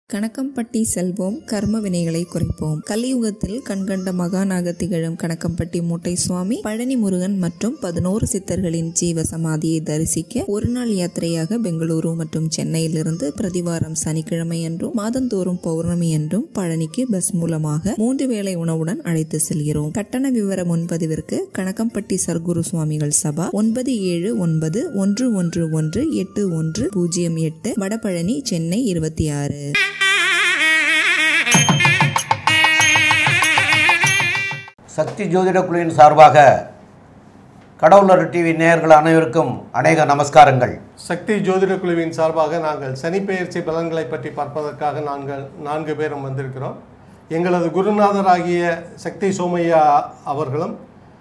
கணக்கம்பட்டி செல்வோம் கர்ம வினைகளை குறைப்போம் கலியுகத்தில் கண்கண்ட மகானாக திகழும் கணக்கம்பட்டி மூட்டை சுவாமி பழனி முருகன் மற்றும் பதினோரு சித்தர்களின் ஜீவ சமாதியை தரிசிக்க ஒரு நாள் யாத்திரையாக பெங்களூரு மற்றும் சென்னையிலிருந்து பிரதிவாரம் சனிக்கிழமை என்றும் மாதந்தோறும் பௌர்ணமி என்றும் பழனிக்கு பஸ் மூலமாக மூன்று வேளை உணவுடன் அழைத்து செல்கிறோம் கட்டண விவர முன்பதிவிற்கு கணக்கம்பட்டி சர்க்குரு சுவாமிகள் சபா ஒன்பது ஏழு ஒன்பது ஒன்று ஒன்று ஒன்று எட்டு ஒன்று பூஜ்ஜியம் எட்டு வடபழனி சென்னை இருபத்தி ஆறு சக்தி ஜோதிட குழுவின் சார்பாக கடவுளர் டிவி நேயர்கள் அனைவருக்கும் அநேக நமஸ்காரங்கள் சக்தி ஜோதிட குழுவின் சார்பாக நாங்கள் சனிப்பெயர்ச்சி பலன்களை பற்றி பார்ப்பதற்காக நாங்கள் நான்கு பேரும் வந்திருக்கிறோம் எங்களது குருநாதராகிய சக்தி சோமையா அவர்களும்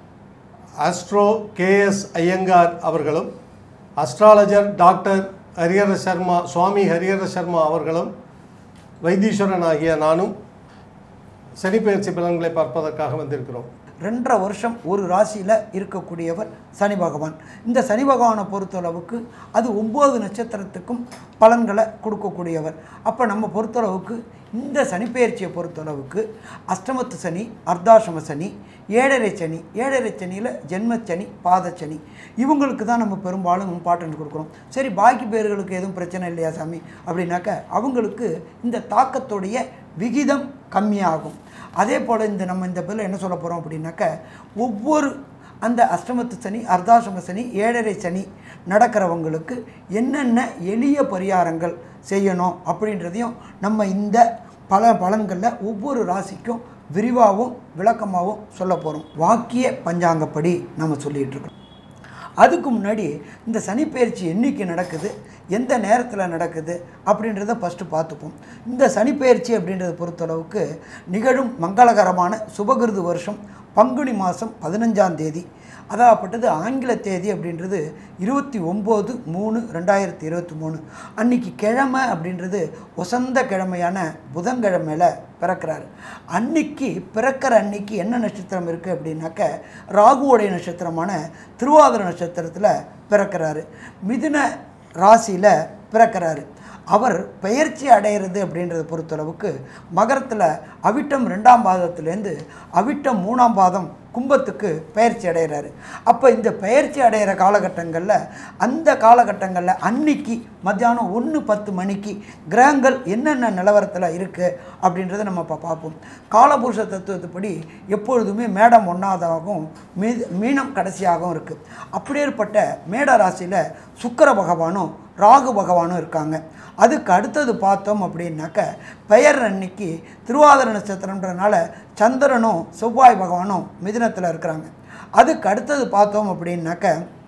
ஆஸ்ட்ரோ கேஎஸ் ஐயங்கார் அவர்களும் அஸ்ட்ராலஜர் டாக்டர் ஹரிஹர சர்மா சுவாமி ஹரிஹர சர்மா அவர்களும் வைத்தீஸ்வரன் ஆகிய நானும் சனிப்பெயர்ச்சி பலன்களை பார்ப்பதற்காக வந்திருக்கிறோம் ரெண்டரை வருஷம் ஒரு ராசியில் இருக்கக்கூடியவர் சனி பகவான் இந்த சனி பகவானை பொறுத்தளவுக்கு அது ஒம்பது நட்சத்திரத்துக்கும் பலன்களை கொடுக்கக்கூடியவர் அப்போ நம்ம பொறுத்தளவுக்கு இந்த சனிப்பெயர்ச்சியை பொறுத்தளவுக்கு அஷ்டமத்து சனி அர்த்தாசிரம சனி ஏழரை சனி ஏழரை சனியில் ஜென்மச்சனி பாதச்சனி இவங்களுக்கு தான் நம்ம பெரும்பாலும் இம்பார்ட்டன்ட் கொடுக்குறோம் சரி பாக்கி பேர்களுக்கு எதுவும் பிரச்சனை இல்லையா சாமி அப்படின்னாக்க அவங்களுக்கு இந்த தாக்கத்துடைய விகிதம் கம்மியாகும் அதே போல் இந்த நம்ம இந்த பிள்ளை என்ன சொல்ல போகிறோம் அப்படின்னாக்க ஒவ்வொரு அந்த அஷ்டமத்து சனி அர்த்தாசிரம சனி ஏழரை சனி நடக்கிறவங்களுக்கு என்னென்ன எளிய பரிகாரங்கள் செய்யணும் அப்படின்றதையும் நம்ம இந்த பல பலன்களில் ஒவ்வொரு ராசிக்கும் விரிவாகவும் விளக்கமாகவும் சொல்ல போகிறோம் வாக்கிய பஞ்சாங்கப்படி நம்ம சொல்லிகிட்டு இருக்கோம் அதுக்கு முன்னாடி இந்த சனிப்பெயர்ச்சி என்னைக்கு நடக்குது எந்த நேரத்தில் நடக்குது அப்படின்றத ஃபஸ்ட்டு பார்த்துப்போம் இந்த சனிப்பெயர்ச்சி அப்படின்றத பொறுத்தளவுக்கு நிகழும் மங்களகரமான சுபகிருது வருஷம் பங்குனி மாதம் பதினஞ்சாம் தேதி அதாகப்பட்டது ஆங்கில தேதி அப்படின்றது இருபத்தி ஒம்பது மூணு ரெண்டாயிரத்தி இருபத்தி மூணு அன்னைக்கு கிழமை அப்படின்றது வசந்த கிழமையான புதன்கிழமையில் பிறக்கிறாரு அன்னைக்கு பிறக்கிற அன்னைக்கு என்ன நட்சத்திரம் இருக்குது அப்படின்னாக்க ராகுவோடைய நட்சத்திரமான திருவாதிர நட்சத்திரத்தில் பிறக்கிறாரு மிதுன ராசியில் பிறக்கிறாரு அவர் பெயர்ச்சி அடையிறது அப்படின்றத பொறுத்தளவுக்கு மகரத்தில் அவிட்டம் ரெண்டாம் பாதத்துலேருந்து அவிட்டம் மூணாம் பாதம் கும்பத்துக்கு பயிற்சி அடைகிறாரு அப்போ இந்த பயிற்சி அடைகிற காலகட்டங்களில் அந்த காலகட்டங்களில் அன்னைக்கு மத்தியானம் ஒன்று பத்து மணிக்கு கிரகங்கள் என்னென்ன நிலவரத்தில் இருக்குது அப்படின்றத நம்ம இப்போ பார்ப்போம் காலபுருஷ தத்துவத்துப்படி எப்பொழுதுமே மேடம் ஒன்றாவதாகவும் மீ மீனம் கடைசியாகவும் இருக்குது அப்படியேற்பட்ட மேட ராசியில் சுக்கர பகவானும் ராகு பகவானும் இருக்காங்க அதுக்கு அடுத்தது பார்த்தோம் அப்படின்னாக்க பெயர் அன்னைக்கு திருவாதிர நட்சத்திரன்றனால சந்திரனும் செவ்வாய் பகவானும் மிதுனத்தில் இருக்கிறாங்க அதுக்கு அடுத்தது பார்த்தோம் அப்படின்னாக்க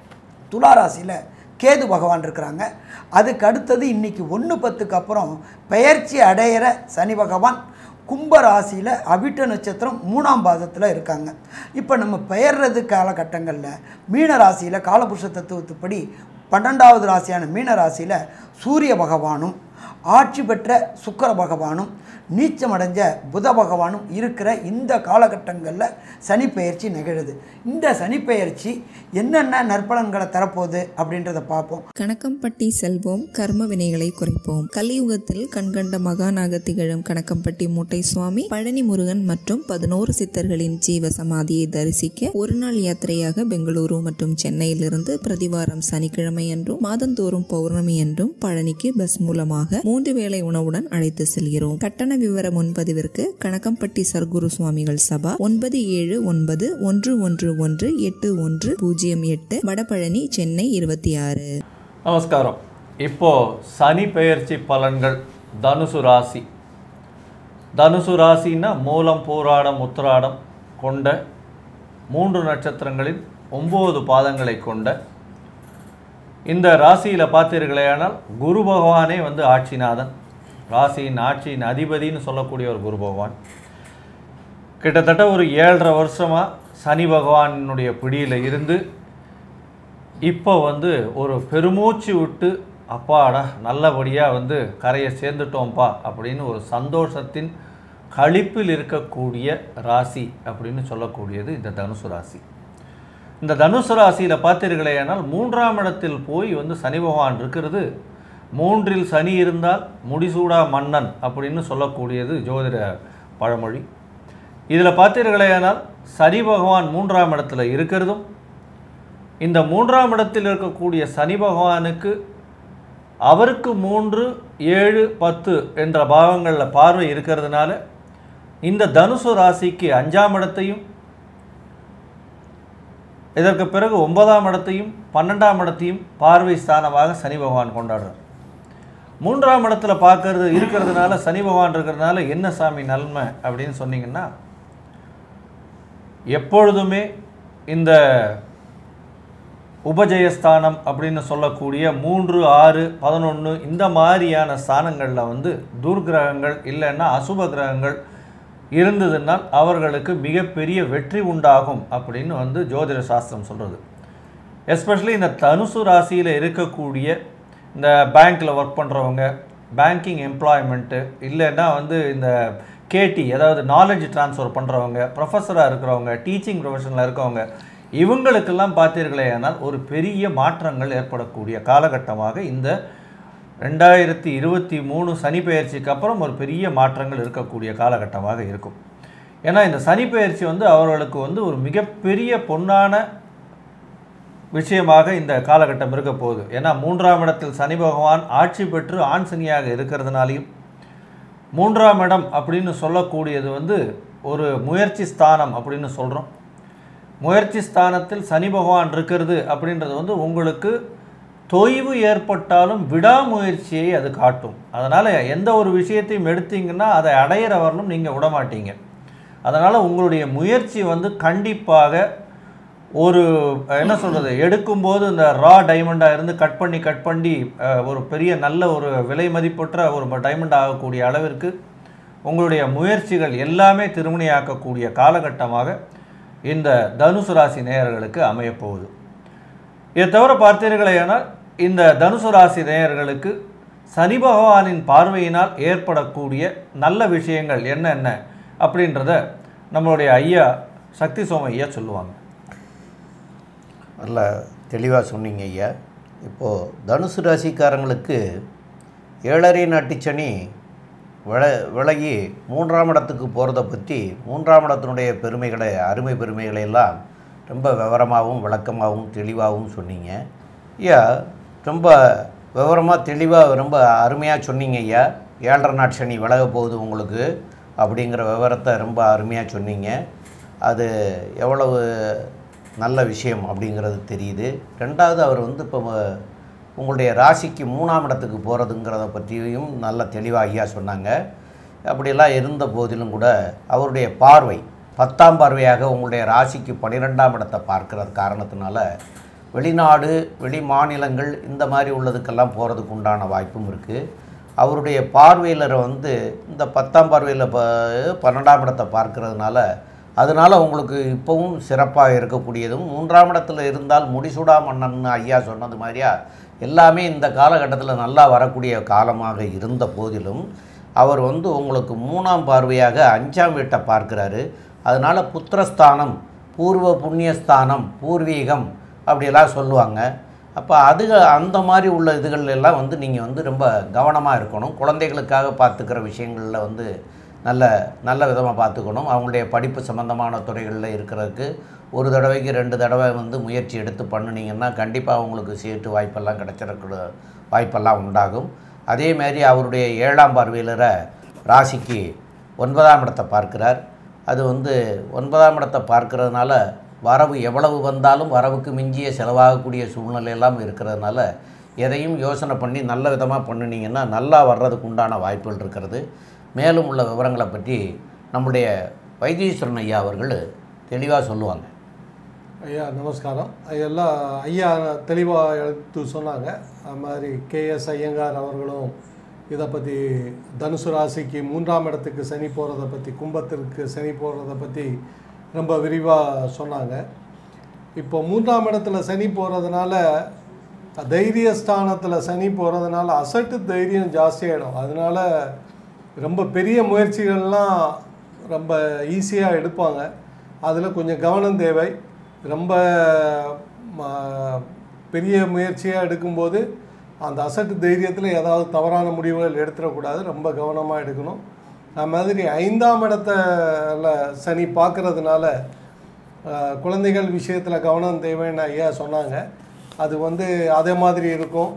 துலா ராசியில் கேது பகவான் இருக்கிறாங்க அதுக்கு அடுத்தது இன்றைக்கி ஒன்று பத்துக்கு அப்புறம் பெயர்ச்சி அடையிற சனி பகவான் கும்ப ராசியில் அவிட்ட நட்சத்திரம் மூணாம் பாதத்தில் இருக்காங்க இப்போ நம்ம பெயர்றது காலகட்டங்களில் மீன ராசியில் காலபுருஷ தத்துவத்துப்படி பன்னெண்டாவது ராசியான மீன ராசியில் சூரிய பகவானும் ஆட்சி பெற்ற சுக்கர பகவானும் நீச்சமடைஞ்ச புத பகவானும் இருக்கிற இந்த காலகட்டங்களில் சனி பெயர்ச்சி நிகழுது இந்த சனி பெயர்ச்சி என்னென்ன நற்பலன்களை தரப்போகுது அப்படின்றத பார்ப்போம் கணக்கம்பட்டி செல்வோம் கர்ம வினைகளை குறைப்போம் கலியுகத்தில் கண்கண்ட மகானாக திகழும் கணக்கம்பட்டி மூட்டை சுவாமி பழனி முருகன் மற்றும் பதினோரு சித்தர்களின் ஜீவ சமாதியை தரிசிக்க ஒரு நாள் யாத்திரையாக பெங்களூரு மற்றும் சென்னையிலிருந்து பிரதிவாரம் சனிக்கிழமை என்றும் மாதந்தோறும் பௌர்ணமி என்றும் பழனிக்கு பஸ் மூலமாக மூன்று வேளை உணவுடன் அழைத்து செல்கிறோம் கட்டண விவர முன்பதிவிற்கு கணக்கம்பட்டி சர்க்குரு சுவாமிகள் சபா ஒன்பது ஏழு ஒன்பது ஒன்று ஒன்று ஒன்று எட்டு ஒன்று பூஜ்ஜியம் எட்டு வடபழனி சென்னை இருபத்தி ஆறு நமஸ்காரம் இப்போ சனி பெயர்ச்சி பலன்கள் தனுசு ராசி தனுசு ராசின்னா மூலம் பூராடம் உத்திராடம் கொண்ட மூன்று நட்சத்திரங்களின் ஒம்பது பாதங்களை கொண்ட இந்த ராசியில் பார்த்தீர்களேயானால் குரு பகவானே வந்து ஆட்சிநாதன் ராசியின் ஆட்சியின் அதிபதின்னு சொல்லக்கூடிய ஒரு குரு பகவான் கிட்டத்தட்ட ஒரு ஏழரை வருஷமாக சனி பகவானுடைய பிடியில் இருந்து இப்போ வந்து ஒரு பெருமூச்சு விட்டு அப்பாடா நல்லபடியாக வந்து கரையை சேர்ந்துட்டோம்ப்பா அப்படின்னு ஒரு சந்தோஷத்தின் களிப்பில் இருக்கக்கூடிய ராசி அப்படின்னு சொல்லக்கூடியது இந்த தனுசு ராசி இந்த தனுசு ராசியில் பார்த்தீர்களேயானால் மூன்றாம் இடத்தில் போய் வந்து சனி பகவான் இருக்கிறது மூன்றில் சனி இருந்தால் முடிசூடா மன்னன் அப்படின்னு சொல்லக்கூடியது ஜோதிட பழமொழி இதில் பார்த்தீர்களேயானால் சனி பகவான் மூன்றாம் இடத்துல இருக்கிறதும் இந்த மூன்றாம் இடத்தில் இருக்கக்கூடிய சனி பகவானுக்கு அவருக்கு மூன்று ஏழு பத்து என்ற பாவங்களில் பார்வை இருக்கிறதுனால இந்த தனுசு ராசிக்கு அஞ்சாம் இடத்தையும் இதற்கு பிறகு ஒன்பதாம் இடத்தையும் பன்னெண்டாம் இடத்தையும் பார்வை ஸ்தானமாக சனி பகவான் கொண்டாடுறார் மூன்றாம் இடத்துல பார்க்கறது இருக்கிறதுனால சனி பகவான் இருக்கிறதுனால என்ன சாமி நன்மை அப்படின்னு சொன்னீங்கன்னா எப்பொழுதுமே இந்த உபஜயஸ்தானம் அப்படின்னு சொல்லக்கூடிய மூன்று ஆறு பதினொன்று இந்த மாதிரியான ஸ்தானங்களில் வந்து துர்கிரகங்கள் இல்லைன்னா அசுப கிரகங்கள் இருந்ததுனால் அவர்களுக்கு மிகப்பெரிய வெற்றி உண்டாகும் அப்படின்னு வந்து ஜோதிட சாஸ்திரம் சொல்கிறது எஸ்பெஷலி இந்த தனுசு ராசியில் இருக்கக்கூடிய இந்த பேங்க்கில் ஒர்க் பண்ணுறவங்க பேங்கிங் எம்ப்ளாய்மெண்ட்டு இல்லைன்னா வந்து இந்த கேடி அதாவது நாலேஜ் ட்ரான்ஸ்ஃபர் பண்ணுறவங்க ப்ரொஃபஸராக இருக்கிறவங்க டீச்சிங் ப்ரொஃபஷனில் இருக்கவங்க இவங்களுக்கெல்லாம் பார்த்தீர்களேயானால் ஒரு பெரிய மாற்றங்கள் ஏற்படக்கூடிய காலகட்டமாக இந்த ரெண்டாயிரத்தி இருபத்தி மூணு சனி பெயர்ச்சிக்கு அப்புறம் ஒரு பெரிய மாற்றங்கள் இருக்கக்கூடிய காலகட்டமாக இருக்கும் ஏன்னா இந்த சனி பெயர்ச்சி வந்து அவர்களுக்கு வந்து ஒரு மிகப்பெரிய பொன்னான விஷயமாக இந்த காலகட்டம் இருக்க போகுது ஏன்னா மூன்றாம் இடத்தில் சனி பகவான் ஆட்சி பெற்று ஆண் சனியாக இருக்கிறதுனாலையும் மூன்றாம் இடம் அப்படின்னு சொல்லக்கூடியது வந்து ஒரு முயற்சி ஸ்தானம் அப்படின்னு சொல்கிறோம் முயற்சி ஸ்தானத்தில் சனி பகவான் இருக்கிறது அப்படின்றது வந்து உங்களுக்கு தொய்வு ஏற்பட்டாலும் விடாமுயற்சியை அது காட்டும் அதனால் எந்த ஒரு விஷயத்தையும் எடுத்தீங்கன்னா அதை அடையிற வரலும் நீங்கள் விட மாட்டீங்க அதனால் உங்களுடைய முயற்சி வந்து கண்டிப்பாக ஒரு என்ன சொல்கிறது எடுக்கும்போது இந்த ரா டைமண்டாக இருந்து கட் பண்ணி கட் பண்ணி அஹ், ஒரு பெரிய நல்ல ஒரு விலை மதிப்பற்ற ஒரு டைமண்ட் ஆகக்கூடிய அளவிற்கு உங்களுடைய முயற்சிகள் எல்லாமே திருமணியாக்கக்கூடிய காலகட்டமாக இந்த தனுசு ராசி நேயர்களுக்கு அமையப்போகுது இதை தவிர பார்த்தீர்களேயானால் இந்த தனுசு ராசி நேயர்களுக்கு சனி பகவானின் பார்வையினால் ஏற்படக்கூடிய நல்ல விஷயங்கள் என்னென்ன அப்படின்றத நம்மளுடைய ஐயா சக்தி சோம ஐயா சொல்லுவாங்க நல்ல தெளிவாக சொன்னீங்க ஐயா இப்போது தனுசு ராசிக்காரங்களுக்கு ஏழரை நாட்டு சனி வில விலகி மூன்றாம் இடத்துக்கு போகிறத பற்றி மூன்றாம் இடத்தினுடைய பெருமைகளை அருமை பெருமைகளை எல்லாம் ரொம்ப விவரமாகவும் விளக்கமாகவும் தெளிவாகவும் சொன்னீங்க ஐயா ரொம்ப விவரமாக தெளிவாக ரொம்ப அருமையாக சொன்னீங்க ஐயா ஏழரை நாட்டு சனி விலக போகுது உங்களுக்கு அப்படிங்கிற விவரத்தை ரொம்ப அருமையாக சொன்னீங்க அது எவ்வளவு நல்ல விஷயம் அப்படிங்கிறது தெரியுது ரெண்டாவது அவர் வந்து இப்போ உங்களுடைய ராசிக்கு மூணாம் இடத்துக்கு போகிறதுங்கிறத பற்றியும் நல்ல தெளிவாக ஐயா சொன்னாங்க அப்படியெல்லாம் இருந்த போதிலும் கூட அவருடைய பார்வை பத்தாம் பார்வையாக உங்களுடைய ராசிக்கு பன்னிரெண்டாம் இடத்தை பார்க்கறது காரணத்தினால வெளிநாடு வெளி மாநிலங்கள் இந்த மாதிரி உள்ளதுக்கெல்லாம் போகிறதுக்கு உண்டான வாய்ப்பும் இருக்குது அவருடைய பார்வையில் வந்து இந்த பத்தாம் பார்வையில் ப பன்னெண்டாம் இடத்தை பார்க்கறதுனால அதனால் உங்களுக்கு இப்போவும் சிறப்பாக இருக்கக்கூடியதும் மூன்றாம் இடத்துல இருந்தால் முடிசூடா மன்னன் ஐயா சொன்னது மாதிரியா எல்லாமே இந்த காலகட்டத்தில் நல்லா வரக்கூடிய காலமாக இருந்த போதிலும் அவர் வந்து உங்களுக்கு மூணாம் பார்வையாக அஞ்சாம் வீட்டை பார்க்குறாரு அதனால் புத்திரஸ்தானம் பூர்வ புண்ணியஸ்தானம் பூர்வீகம் அப்படியெல்லாம் சொல்லுவாங்க அப்போ அது அந்த மாதிரி உள்ள இதுகள் எல்லாம் வந்து நீங்கள் வந்து ரொம்ப கவனமாக இருக்கணும் குழந்தைகளுக்காக பார்த்துக்கிற விஷயங்களில் வந்து நல்ல நல்ல விதமாக பார்த்துக்கணும் அவங்களுடைய படிப்பு சம்மந்தமான துறைகளில் இருக்கிறதுக்கு ஒரு தடவைக்கு ரெண்டு தடவை வந்து முயற்சி எடுத்து பண்ணுனீங்கன்னா கண்டிப்பாக அவங்களுக்கு சீட்டு வாய்ப்பெல்லாம் கிடைச்சிடக்கூட வாய்ப்பெல்லாம் உண்டாகும் அதே மாதிரி அவருடைய ஏழாம் பார்வையிலர ராசிக்கு ஒன்பதாம் இடத்தை பார்க்கிறார் அது வந்து ஒன்பதாம் இடத்தை பார்க்கறதுனால வரவு எவ்வளவு வந்தாலும் வரவுக்கு மிஞ்சிய செலவாகக்கூடிய சூழ்நிலை எல்லாம் இருக்கிறதுனால எதையும் யோசனை பண்ணி நல்ல விதமாக பண்ணினீங்கன்னா நல்லா வர்றதுக்கு உண்டான வாய்ப்புகள் இருக்கிறது மேலும் உள்ள விவரங்களை பற்றி நம்முடைய வைத்தீஸ்வரன் ஐயா அவர்கள் தெளிவாக சொல்லுவாங்க ஐயா நமஸ்காரம் எல்லாம் ஐயா தெளிவாக எடுத்து சொன்னாங்க அது மாதிரி கேஎஸ் ஐயங்கார் அவர்களும் இதை பற்றி தனுசு ராசிக்கு மூன்றாம் இடத்துக்கு சனி போகிறத பற்றி கும்பத்திற்கு சனி போகிறத பற்றி ரொம்ப விரிவாக சொன்னாங்க இப்போ மூன்றாம் இடத்துல சனி போகிறதுனால தைரியஸ்தானத்தில் சனி போகிறதுனால அசட்டு தைரியம் ஜாஸ்தியாகிடும் அதனால ரொம்ப பெரிய முயற்சிகள்லாம் ரொம்ப ஈஸியாக எடுப்பாங்க அதில் கொஞ்சம் கவனம் தேவை ரொம்ப ம- பெரிய முயற்சியாக எடுக்கும்போது அந்த அசட்டு தைரியத்தில் ஏதாவது தவறான முடிவுகள் எடுத்துடக்கூடாது ரொம்ப கவனமாக எடுக்கணும் அது மாதிரி ஐந்தாம் இடத்துல சனி பார்க்கறதுனால அஹ், குழந்தைகள் விஷயத்தில் கவனம் தேவைன்னு ஐயா சொன்னாங்க அது வந்து அதே மாதிரி இருக்கும்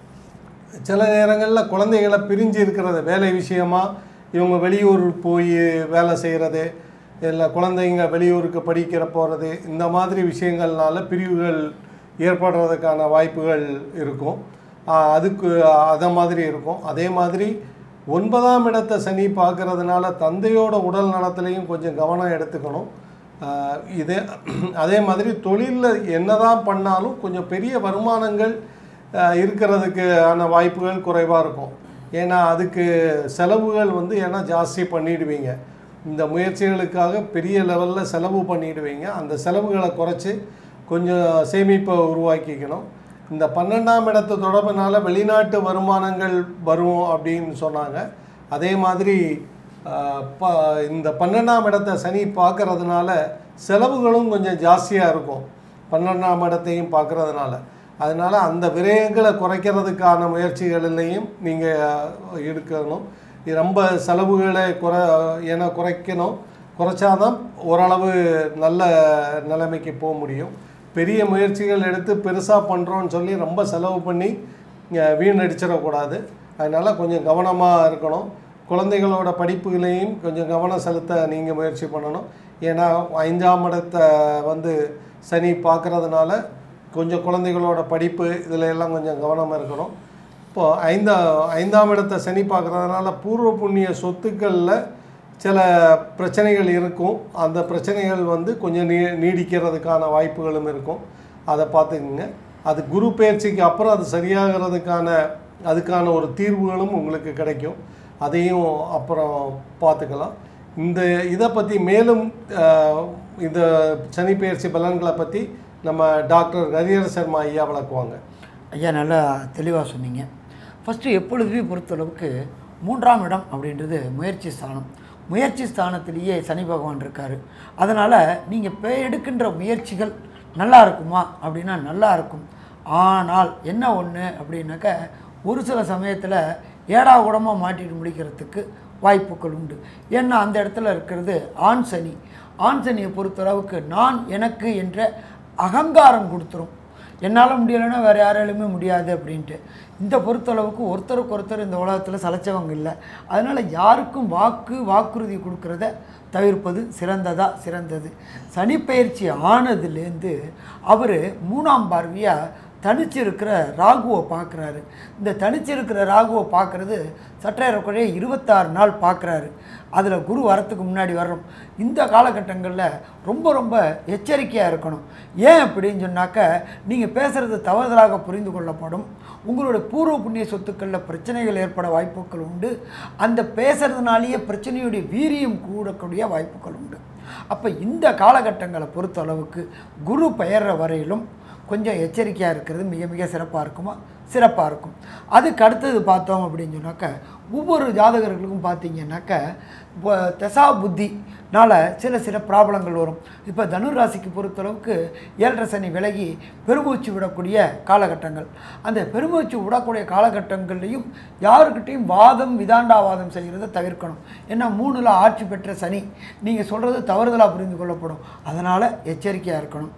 சில நேரங்களில் குழந்தைகளை பிரிஞ்சு இருக்கிறது வேலை விஷயமா இவங்க வெளியூர் போய் வேலை செய்கிறது இல்லை குழந்தைங்க வெளியூருக்கு படிக்கிற போகிறது இந்த மாதிரி விஷயங்கள்னால பிரிவுகள் ஏற்படுறதுக்கான வாய்ப்புகள் இருக்கும் ஆஹ் அதுக்கு அதை மாதிரி இருக்கும் அதே மாதிரி ஒன்பதாம் இடத்தை சனி பார்க்கறதுனால தந்தையோட உடல் நலத்துலேயும் கொஞ்சம் கவனம் எடுத்துக்கணும் ஆஹ் இதே அதே மாதிரி தொழிலில் என்னதான் பண்ணாலும் கொஞ்சம் பெரிய வருமானங்கள் ஆஹ் இருக்கிறதுக்கான வாய்ப்புகள் குறைவாக இருக்கும் ஏன்னா அதுக்கு செலவுகள் வந்து ஏன்னா ஜாஸ்தி பண்ணிடுவீங்க இந்த முயற்சிகளுக்காக பெரிய லெவலில் செலவு பண்ணிடுவீங்க அந்த செலவுகளை குறைச்சி கொஞ்சம் சேமிப்பை உருவாக்கிக்கணும் இந்த பன்னெண்டாம் இடத்து தொடர்புனால வெளிநாட்டு வருமானங்கள் வரும் அப்படின்னு சொன்னாங்க அதே மாதிரி ஆஹ், ப இந்த பன்னெண்டாம் இடத்தை சனி பார்க்கறதுனால செலவுகளும் கொஞ்சம் ஜாஸ்தியாக இருக்கும் பன்னெண்டாம் இடத்தையும் பார்க்கறதுனால அதனால் அந்த விரயங்களை குறைக்கிறதுக்கான முயற்சிகளிலையும் நீங்கள் எடுக்கணும் இது ரொம்ப செலவுகளை குறை ஏன்னா குறைக்கணும் குறைச்சாதான் ஓரளவு நல்ல நிலைமைக்கு போக முடியும் பெரிய முயற்சிகள் எடுத்து பெருசாக பண்ணுறோன்னு சொல்லி ரொம்ப செலவு பண்ணி அஹ், வீணடிச்சிடக்கூடாது அதனால் கொஞ்சம் கவனமாக இருக்கணும் குழந்தைகளோட படிப்புகளையும் கொஞ்சம் கவனம் செலுத்த நீங்கள் முயற்சி பண்ணணும் ஏன்னா ஐந்தாம் இடத்தை வந்து சனி பார்க்கறதுனால கொஞ்சம் குழந்தைகளோட படிப்பு இதில் எல்லாம் கொஞ்சம் கவனமாக இருக்கணும் இப்போது ஐந்தா ஐந்தாம் இடத்தை சனி பார்க்கறதுனால பூர்வ புண்ணிய சொத்துக்களில் சில பிரச்சனைகள் இருக்கும் அந்த பிரச்சனைகள் வந்து கொஞ்சம் நீ நீடிக்கிறதுக்கான வாய்ப்புகளும் இருக்கும் அதை பார்த்துக்குங்க அது குரு பயிற்சிக்கு அப்புறம் அது சரியாகிறதுக்கான அதுக்கான ஒரு தீர்வுகளும் உங்களுக்கு கிடைக்கும் அதையும் அப்புறம் பார்த்துக்கலாம் இந்த இதை பற்றி மேலும் அஹ், இந்த சனி பயிற்சி பலன்களை பற்றி நம்ம டாக்டர் ஹரிஹர சர்மா ஐயா விளக்குவாங்க ஐயா நல்லா தெளிவாக சொன்னீங்க ஃபஸ்ட்டு எப்பொழுதுமே பொறுத்தளவுக்கு மூன்றாம் இடம் அப்படின்றது முயற்சி ஸ்தானம் முயற்சி ஸ்தானத்திலேயே சனி பகவான் இருக்கார் அதனால் நீங்கள் பே எடுக்கின்ற முயற்சிகள் நல்லா இருக்குமா அப்படின்னா நல்லா இருக்கும் ஆனால் என்ன ஒன்று அப்படின்னாக்க ஒரு சில சமயத்தில் ஏடா கூடமாக மாட்டிட்டு முடிக்கிறதுக்கு வாய்ப்புகள் உண்டு ஏன்னா அந்த இடத்துல இருக்கிறது ஆண் சனி ஆண் சனியை பொறுத்தளவுக்கு நான் எனக்கு என்ற அகங்காரம் கொடுத்துரும் என்னால் முடியலைன்னா வேறு யாராலுமே முடியாது அப்படின்ட்டு இந்த பொறுத்தளவுக்கு ஒருத்தருக்கு ஒருத்தர் இந்த உலகத்தில் சலைச்சவங்க இல்லை அதனால் யாருக்கும் வாக்கு வாக்குறுதி கொடுக்கறத தவிர்ப்பது சிறந்ததா சிறந்தது சனிப்பெயர்ச்சி ஆனதுலேருந்து அவர் மூணாம் பார்வையாக தனிச்சிருக்கிற ராகுவை பார்க்குறாரு இந்த தனிச்சிருக்கிற ராகுவை பார்க்குறது சற்றேறக்குறைய இருபத்தாறு நாள் பார்க்குறாரு அதில் குரு வரத்துக்கு முன்னாடி வர்றோம் இந்த காலகட்டங்களில் ரொம்ப ரொம்ப எச்சரிக்கையாக இருக்கணும் ஏன் அப்படின்னு சொன்னாக்க நீங்கள் பேசுகிறது தவறுதலாக புரிந்து கொள்ளப்படும் உங்களுடைய பூர்வ புண்ணிய சொத்துக்களில் பிரச்சனைகள் ஏற்பட வாய்ப்புகள் உண்டு அந்த பேசுறதுனாலேயே பிரச்சனையுடைய வீரியம் கூடக்கூடிய வாய்ப்புகள் உண்டு அப்போ இந்த காலகட்டங்களை பொறுத்த அளவுக்கு குரு பெயர்ற வரையிலும் கொஞ்சம் எச்சரிக்கையாக இருக்கிறது மிக மிக சிறப்பாக இருக்குமா சிறப்பாக இருக்கும் அதுக்கு அடுத்தது பார்த்தோம் அப்படின்னு சொன்னாக்க ஒவ்வொரு ஜாதகர்களுக்கும் பார்த்தீங்கன்னாக்க இப்போ தசா புத்தினால சில சில ப்ராப்ளங்கள் வரும் இப்போ தனுர் ராசிக்கு பொறுத்தளவுக்கு ஏழரை சனி விலகி பெருமூச்சு விடக்கூடிய காலகட்டங்கள் அந்த பெருமூச்சு விடக்கூடிய காலகட்டங்கள்லையும் யாருக்கிட்டையும் வாதம் விதாண்டாவாதம் செய்கிறத தவிர்க்கணும் ஏன்னா மூணில் ஆட்சி பெற்ற சனி நீங்கள் சொல்கிறது தவறுதலாக புரிந்து கொள்ளப்படும் அதனால் எச்சரிக்கையாக இருக்கணும்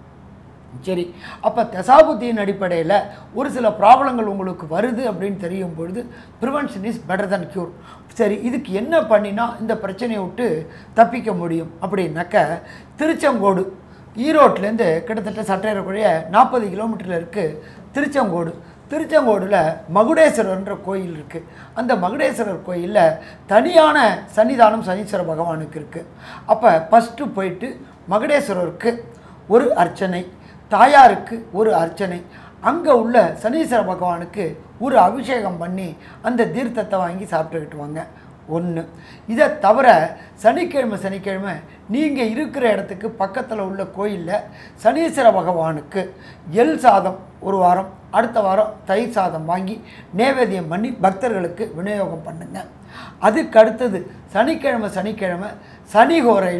சரி அப்போ தசாபுத்தியின் அடிப்படையில் ஒரு சில ப்ராப்ளங்கள் உங்களுக்கு வருது அப்படின்னு தெரியும் பொழுது prevention is better than cure சரி இதுக்கு என்ன பண்ணினா இந்த பிரச்சனையை விட்டு தப்பிக்க முடியும் அப்படின்னாக்க திருச்செங்கோடு ஈரோட்லேருந்து கிட்டத்தட்ட சட்டையரக்குழைய நாற்பது கிலோமீட்டரில் இருக்குது திருச்செங்கோடு திருச்செங்கோடில் மகுடேஸ்வரர்ன்ற கோயில் இருக்குது அந்த மகுடேஸ்வரர் கோயிலில் தனியான சன்னிதானம் சனீஸ்வர பகவானுக்கு இருக்குது அப்போ ஃபஸ்ட்டு போயிட்டு மகுடேஸ்வரருக்கு ஒரு அர்ச்சனை தாயாருக்கு ஒரு அர்ச்சனை அங்கே உள்ள சனீஸ்வர பகவானுக்கு ஒரு அபிஷேகம் பண்ணி அந்த தீர்த்தத்தை வாங்கி சாப்பிட்டுக்கிட்டு வாங்க ஒன்று இதை தவிர சனிக்கிழமை சனிக்கிழமை நீங்கள் இருக்கிற இடத்துக்கு பக்கத்தில் உள்ள கோயிலில் சனீஸ்வர பகவானுக்கு எல் சாதம் ஒரு வாரம் அடுத்த வாரம் தயிர் சாதம் வாங்கி நேவேத்தியம் பண்ணி பக்தர்களுக்கு விநியோகம் பண்ணுங்க அதுக்கு அடுத்தது சனிக்கிழமை சனிக்கிழமை சனி ஹோரையில்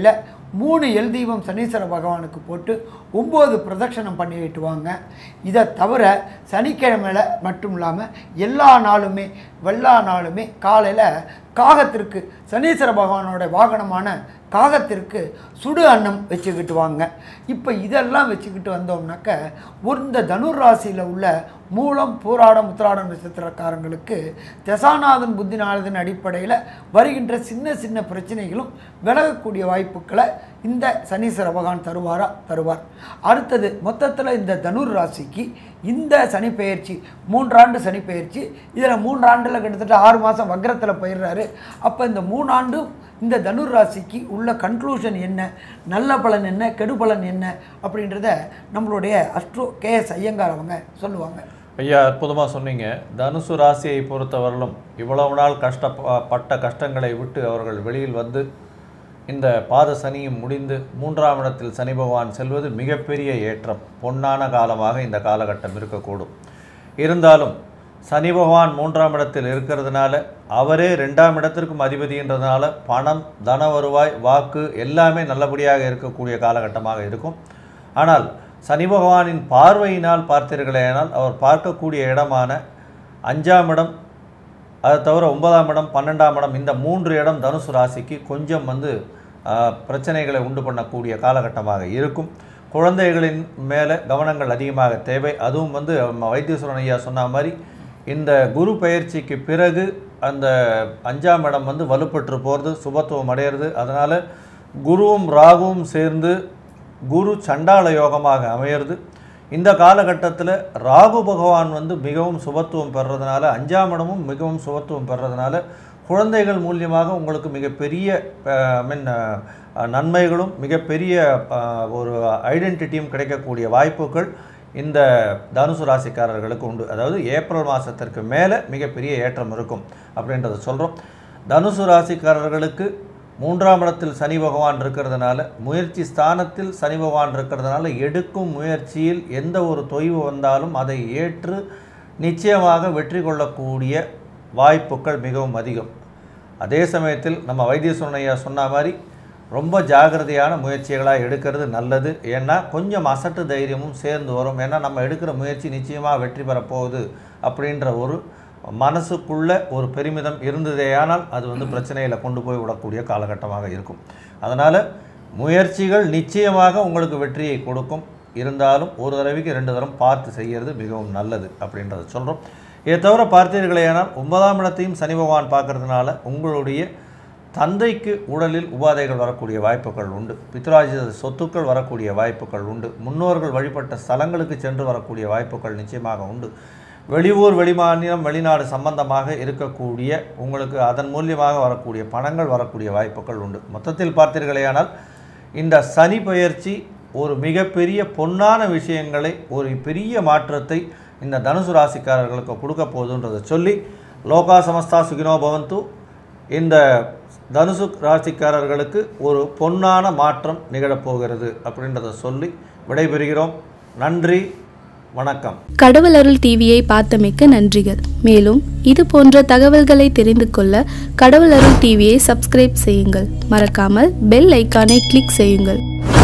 மூணு எல் தீபம் சனீஸ்வர பகவானுக்கு போட்டு ஒம்பது பிரதட்சணம் பண்ணிட்டு வாங்க இதை தவிர சனிக்கிழமையில மட்டும் இல்லாமல் எல்லா நாளுமே வெள்ளா நாளுமே காலையில் காகத்திற்கு சனீஸ்வர பகவானோட வாகனமான காகத்திற்கு சுடு அன்னம் வச்சுக்கிட்டு வாங்க இப்போ இதெல்லாம் வச்சுக்கிட்டு வந்தோம்னாக்க ஒரு இந்த தனுர் ராசியில் உள்ள மூலம் பூராடம் உத்திராடம் நட்சத்திரக்காரங்களுக்கு தசாநாதன் புத்திநாதன் அடிப்படையில் வருகின்ற சின்ன சின்ன பிரச்சனைகளும் விலகக்கூடிய வாய்ப்புகளை இந்த சனீஸ்வர பகவான் தருவாரா தருவார் அடுத்தது மொத்தத்தில் இந்த தனுர் ராசிக்கு இந்த சனி பெயர்ச்சி மூன்றாண்டு சனி பெயர்ச்சி இதில் மூன்றாண்டில் கிட்டத்தட்ட ஆறு மாதம் வக்ரத்தில் போயிடுறாரு அப்போ இந்த மூணாண்டும் இந்த தனுர் ராசிக்கு உள்ள கன்க்ளூஷன் என்ன நல்ல பலன் என்ன கெடு பலன் என்ன அப்படின்றத நம்மளுடைய அஸ்ட்ரோ கே எஸ் ஐயங்கார் அவங்க சொல்லுவாங்க ஐயா அற்புதமாக சொன்னீங்க தனுசு ராசியை பொறுத்தவரையிலும் இவ்வளவு நாள் கஷ்டப்பட்ட கஷ்டங்களை விட்டு அவர்கள் வெளியில் வந்து இந்த பாத சனியும் முடிந்து மூன்றாம் இடத்தில் சனி பகவான் செல்வது மிகப்பெரிய ஏற்றம் பொன்னான காலமாக இந்த காலகட்டம் இருக்கக்கூடும் இருந்தாலும் சனி பகவான் மூன்றாம் இடத்தில் இருக்கிறதுனால அவரே ரெண்டாம் இடத்திற்கும் அதிபதின்றதுனால பணம் தன வருவாய் வாக்கு எல்லாமே நல்லபடியாக இருக்கக்கூடிய காலகட்டமாக இருக்கும் ஆனால் சனி பகவானின் பார்வையினால் பார்த்தீர்களேனால் அவர் பார்க்கக்கூடிய இடமான அஞ்சாம் இடம் அதை தவிர ஒன்பதாம் இடம் பன்னெண்டாம் இடம் இந்த மூன்று இடம் தனுசு ராசிக்கு கொஞ்சம் வந்து ஆஹ், பிரச்சனைகளை உண்டு பண்ணக்கூடிய காலகட்டமாக இருக்கும் குழந்தைகளின் மேலே கவனங்கள் அதிகமாக தேவை அதுவும் வந்து நம்ம வைத்தீஸ்வரன் ஐயா சொன்ன மாதிரி இந்த குரு பெயர்ச்சிக்கு பிறகு அந்த அஞ்சாம் இடம் வந்து வலுப்பெற்று போகிறது சுபத்துவம் அடையிறது அதனால் குருவும் ராகுவும் சேர்ந்து குரு சண்டாள யோகமாக அமையிறது இந்த காலகட்டத்தில் ராகு பகவான் வந்து மிகவும் சுபத்துவம் பெறுறதுனால அஞ்சாம் இடமும் மிகவும் சுபத்துவம் பெறுறதுனால குழந்தைகள் மூலியமாக உங்களுக்கு மிகப்பெரிய ஐ மீன் நன்மைகளும் மிகப்பெரிய அஹ், ஒரு ஐடென்டிட்டியும் கிடைக்கக்கூடிய வாய்ப்புகள் இந்த தனுசு ராசிக்காரர்களுக்கு உண்டு அதாவது ஏப்ரல் மாதத்திற்கு மேலே மிகப்பெரிய ஏற்றம் இருக்கும் அப்படின்றத சொல்கிறோம் தனுசு ராசிக்காரர்களுக்கு மூன்றாம் இடத்தில் சனி பகவான் இருக்கிறதுனால முயற்சி ஸ்தானத்தில் சனி பகவான் இருக்கிறதுனால எடுக்கும் முயற்சியில் எந்த ஒரு தொய்வு வந்தாலும் அதை ஏற்று நிச்சயமாக வெற்றி கொள்ளக்கூடிய வாய்ப்புகள் மிகவும் அதிகம் அதே சமயத்தில் நம்ம வைத்தீஸ்வரன் ஐயா சொன்ன மாதிரி ரொம்ப ஜாகிரதையான முயற்சிகளாக எடுக்கிறது நல்லது ஏன்னா கொஞ்சம் அசட்டு தைரியமும் சேர்ந்து வரும் ஏன்னா நம்ம எடுக்கிற முயற்சி நிச்சயமாக வெற்றி பெறப் போகுது அப்படின்ற ஒரு மனசுக்குள்ள ஒரு பெருமிதம் இருந்ததேயானால் அது வந்து பிரச்சனையில் கொண்டு போய் விடக்கூடிய காலகட்டமாக இருக்கும் அதனால் முயற்சிகள் நிச்சயமாக உங்களுக்கு வெற்றியை கொடுக்கும் இருந்தாலும் ஒரு தடவைக்கு ரெண்டு தரம் பார்த்து செய்கிறது மிகவும் நல்லது அப்படின்றத சொல்கிறோம் இதை தவிர பார்த்தீர்களேயானால் ஒன்பதாம் இடத்தையும் சனி பகவான் பார்க்கறதுனால உங்களுடைய தந்தைக்கு உடலில் உபாதைகள் வரக்கூடிய வாய்ப்புகள் உண்டு பித்ராஜித சொத்துக்கள் வரக்கூடிய வாய்ப்புகள் உண்டு முன்னோர்கள் வழிபட்ட ஸ்தலங்களுக்கு சென்று வரக்கூடிய வாய்ப்புகள் நிச்சயமாக உண்டு வெளியூர் வெளிமாநிலம் வெளிநாடு சம்பந்தமாக இருக்கக்கூடிய உங்களுக்கு அதன் மூலியமாக வரக்கூடிய பணங்கள் வரக்கூடிய வாய்ப்புகள் உண்டு மொத்தத்தில் பார்த்தீர்களேயானால் இந்த சனி பெயர்ச்சி ஒரு மிகப்பெரிய பொன்னான விஷயங்களை ஒரு பெரிய மாற்றத்தை இந்த தனுசு ராசிக்காரர்களுக்கு கொடுக்க போகுதுன்றதை சொல்லி லோகா சமஸ்தா சுகினோ பவந்து இந்த தனுசு ராசிக்காரர்களுக்கு ஒரு பொன்னான மாற்றம் நிகழப்போகிறது அப்படின்றத சொல்லி விடைபெறுகிறோம் நன்றி வணக்கம் கடவுள் அருள் டிவியை பார்த்தமைக்க நன்றிகள் மேலும் இது போன்ற தகவல்களை தெரிந்து கொள்ள கடவுள் அருள் டிவியை சப்ஸ்கிரைப் செய்யுங்கள் மறக்காமல் பெல் ஐக்கானை கிளிக் செய்யுங்கள்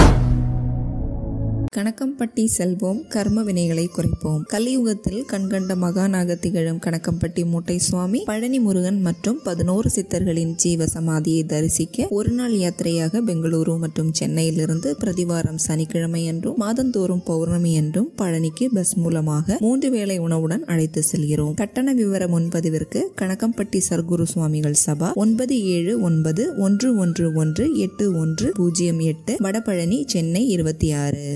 கணக்கம்பட்டி செல்வோம் கர்ம வினைகளை குறைப்போம் கலியுகத்தில் கண்கண்ட மகானாக திகழும் கணக்கம்பட்டி மூட்டை சுவாமி பழனி முருகன் மற்றும் பதினோரு சித்தர்களின் ஜீவ சமாதியை தரிசிக்க ஒரு நாள் யாத்திரையாக பெங்களூரு மற்றும் சென்னையிலிருந்து பிரதிவாரம் சனிக்கிழமை என்றும் மாதந்தோறும் பௌர்ணமி என்றும் பழனிக்கு பஸ் மூலமாக மூன்று வேளை உணவுடன் அழைத்து செல்கிறோம் கட்டண விவர முன்பதிவிற்கு கணக்கம்பட்டி சர்க்குரு சுவாமிகள் சபா ஒன்பது ஏழு ஒன்பது ஒன்று ஒன்று ஒன்று எட்டு ஒன்று பூஜ்ஜியம் எட்டு வடபழனி சென்னை இருபத்தி ஆறு